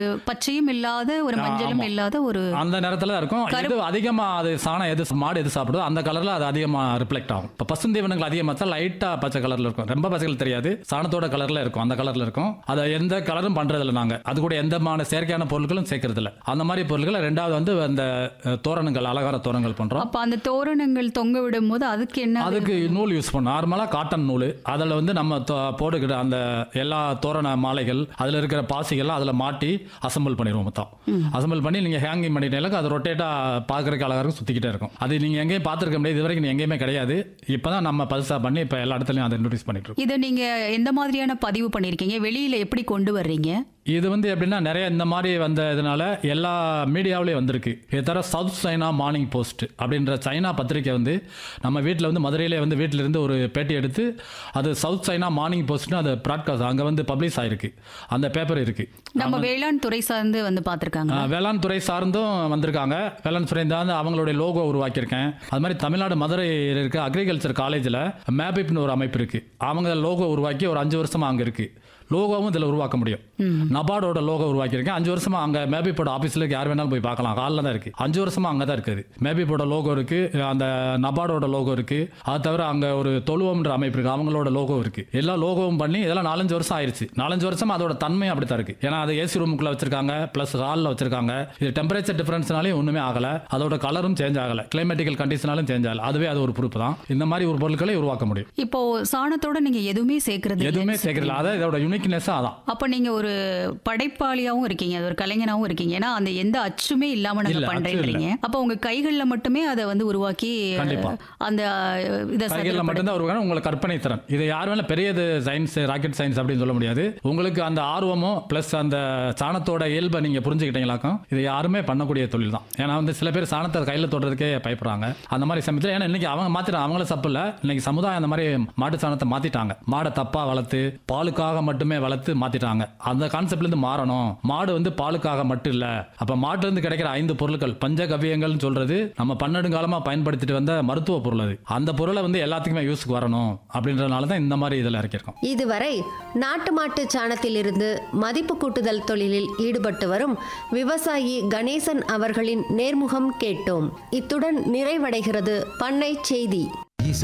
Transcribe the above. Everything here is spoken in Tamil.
பச்சையும் இல்லாத ஒரு ஆ, மஞ்சளும் ஆமா. இல்லாத ஒரு அந்த நேரத்துல தான் இருக்கும் கருப்பு- இது அதிகமா அது சாணம் எது மாடு எது சாப்பிடுதோ அந்த கலர்ல அது அதிகமா ரிஃப்ளெக்ட் ஆகும் இப்போ பசுந்தீவனங்கள் அதிகமாக தான் லைட்டா பச்சை கலர்ல இருக்கும் ரொம்ப பச்சை கலர் தெரியாது சாணத்தோட கலர்ல இருக்கும் அந்த கலர்ல இருக்கும் அதை எந்த கலரும் பண்றதில்ல நாங்க அது கூட எந்தமான செயற்கையான பொருட்களும் சேர்க்கறது இல்ல அந்த மாதிரி பொருட்கள் ரெண்டாவது வந்து அந்த அஹ், தோரணங்கள் அலங்கார தோரணங்கள் பண்றோம் அப்ப அந்த தோரணங்கள் தொங்க விடும் போது அதுக்கு என்ன அதுக்கு நூல் யூஸ் பண்ணோம் நார்மலாக காட்டன் நூல் அதில் வந்து நம்ம தோ- போட்டுக்கிற அந்த எல்லா தோரண மாலைகள் அதில் இருக்கிற பாசிகள்லாம் அதில் மாட்டி அசம்பிள் பண்ணிடுவோம் மொத்தம் அசம்பிள் பண்ணி நீங்கள் ஹேங்கிங் பண்ணிட்டீங்க அது ரொட்டேட்டாக பார்க்குறதுக்கு அழகாக இருக்கும் சுற்றிக்கிட்டே இருக்கும் அது நீங்கள் எங்கேயும் பார்த்துருக்க முடியாது இது வரைக்கும் எங்கேயுமே கிடையாது இப்போ தான் நம்ம பல்சா பண்ணி இப்போ எல்லா இடத்துலையும் அதை இன்ட்ரடியூஸ் பண்ணிட்டு இருக்கோம் இதை நீங்க எந்த மாதிரியான பதிவு பண்ணிருக்கீங்க வெளியில எப்படி கொண்டு வர்றீங்க இது வந்து எப்படின்னா நிறைய இந்த மாதிரி வந்த இதனால எல்லா மீடியாவிலையும் வந்திருக்கு இது தவிர சவுத் சைனா மார்னிங் போஸ்ட் அப்படின்ற சைனா பத்திரிக்கை வந்து நம்ம வீட்டில் வந்து மதுரையிலே வந்து வீட்டில் இருந்து ஒரு பேட்டி எடுத்து அது சவுத் சைனா மார்னிங் போஸ்ட்னு அது ப்ராட்காஸ்ட் அங்கே வந்து பப்ளிஷ் ஆயிருக்கு அந்த பேப்பர் இருக்கு நம்ம வேளாண் துறை சார்ந்து வந்து பார்த்திருக்காங்க ஆஹ், வேளாண் துறை சார்ந்தும் வந்திருக்காங்க வேளாண் துறை தான் அவங்களுடைய லோகோ உருவாக்கியிருக்கேன் அது மாதிரி தமிழ்நாடு மதுரையில் இருக்க அக்ரிகல்ச்சர் காலேஜில் மேபிப்னு ஒரு அமைப்பு இருக்கு அவங்க லோகோ உருவாக்கி ஒரு அஞ்சு வருஷமா அங்கே இருக்கு லோகோவும் இதில் உருவாக்க முடியும் நபார்டோட லோகோ உருவாக்கியிருக்கேன் அஞ்சு வருஷமா அங்கே மேபிப்போட ஆஃபீஸில் யார் வேணாலும் போய் பார்க்கலாம் காலில் தான் இருக்கு அஞ்சு வருஷமா அங்கே தான் இருக்குது மேபிப்போட லோகோ இருக்கு அந்த நபார்டோட லோகோ இருக்கு அது தவிர அங்கே ஒரு தொழுவம்ன்ற அமைப்பு இருக்கு அவங்களோட லோகோ இருக்கு எல்லா லோகோவும் பண்ணி இதெல்லாம் நாலஞ்சு வருஷம் ஆயிருச்சு நாலஞ்சு வருஷமா அதோட தன்மை அப்படித்தான் இருக்கு ஏன்னா அது ஏசி ரூமுக்குள்ள வச்சிருக்காங்க பிளஸ் ஹாலில் வச்சிருக்காங்க இது டெம்பரேச்சர் டிஃபரன்ஸ்னாலே ஒன்றுமே ஆகல அதோட கலரும் சேஞ்ச் ஆகல கிளைமேட்டிக்கல் கண்டிஷனாலும் சேஞ்ச் ஆகல அதுவே அது ஒரு பொறுப்பு தான் இந்த மாதிரி ஒரு பொருட்களை உருவாக்க முடியும் இப்போ சாணத்தோட நீங்க எதுவுமே சேர்க்கறது இல்ல. எதுவுமே சேர்க்கறதில்ல அதான் இதோட யூனிக்னஸ் அதான் அப்ப நீங்க ஒரு படைப்பாளியாவும் இருக்கீங்க ஒரு கலைஞனாவும் இருக்கீங்க ஏன்னா அந்த எந்த அச்சுமே இல்லாம நாங்க இல்ல, அச்சு பண்றேன்றீங்க அப்ப உங்க கைகள்ல மட்டுமே அதை வந்து உருவாக்கி கண்டிப்பா. அந்த இதை கைகளில் மட்டும்தான் உருவாங்க உங்களுக்கு கற்பனை திறன் இது யார் வேணா பெரியது சயின்ஸ் ராக்கெட் சயின்ஸ் அப்படின்னு சொல்ல முடியாது உங்களுக்கு அந்த ஆர்வமும் ப்ளஸ் அந்த சாணத்தோட இயல்பை நீங்க புரிஞ்சுக்கிட்டீங்களாக்கும் இது யாருமே பண்ணக்கூடிய தொழில் தான் ஏன்னா வந்து சில பேர் சாணத்தை கையில் தொடுறதுக்கே பயப்படுறாங்க அந்த மாதிரி சமயத்தில் ஏன்னா இன்னைக்கு அவங்க மாத்திட்டாங்க அவங்கள தப்பு இல்லை இன்னைக்கு சமுதாயம் அந்த மாதிரி மாட்டு சாணத்தை மாத்திட்டாங்க மாடை தப்பா வளர்த்து பாலுக்காக மட்டுமே வளர்த்து மாத்திட்டாங்க அந்த கான்செப்ட்ல இருந்து மாறணும் மாடு வந்து பாலுக்காக மட்டும் இல்ல அப்ப மாட்டுல இருந்து கிடைக்கிற ஐந்து பொருட்கள் பஞ்சகவியங்கள்னு சொல்றது நம்ம பன்னெடுங்காலமா பயன்படுத்திட்டு வந்த மருத்துவ பொருள் அது அந்த பொருளை வந்து எல்லாத்துக்குமே யூஸ்க்கு வரணும் அப்படின்றனால தான் இந்த மாதிரி இதில் இறக்கியிருக்கோம் இதுவரை நாட்டு மாட்டு சாணத்திலிருந்து மதிப்பு கூட்டுதல் தொழிலில் ஈடுபட்டு வரும் விவசாயி கணேசன் அவர்களின் நேர்முகம் கேட்டோம் இத்துடன் நிறைவடைகிறது பண்ணை செய்தி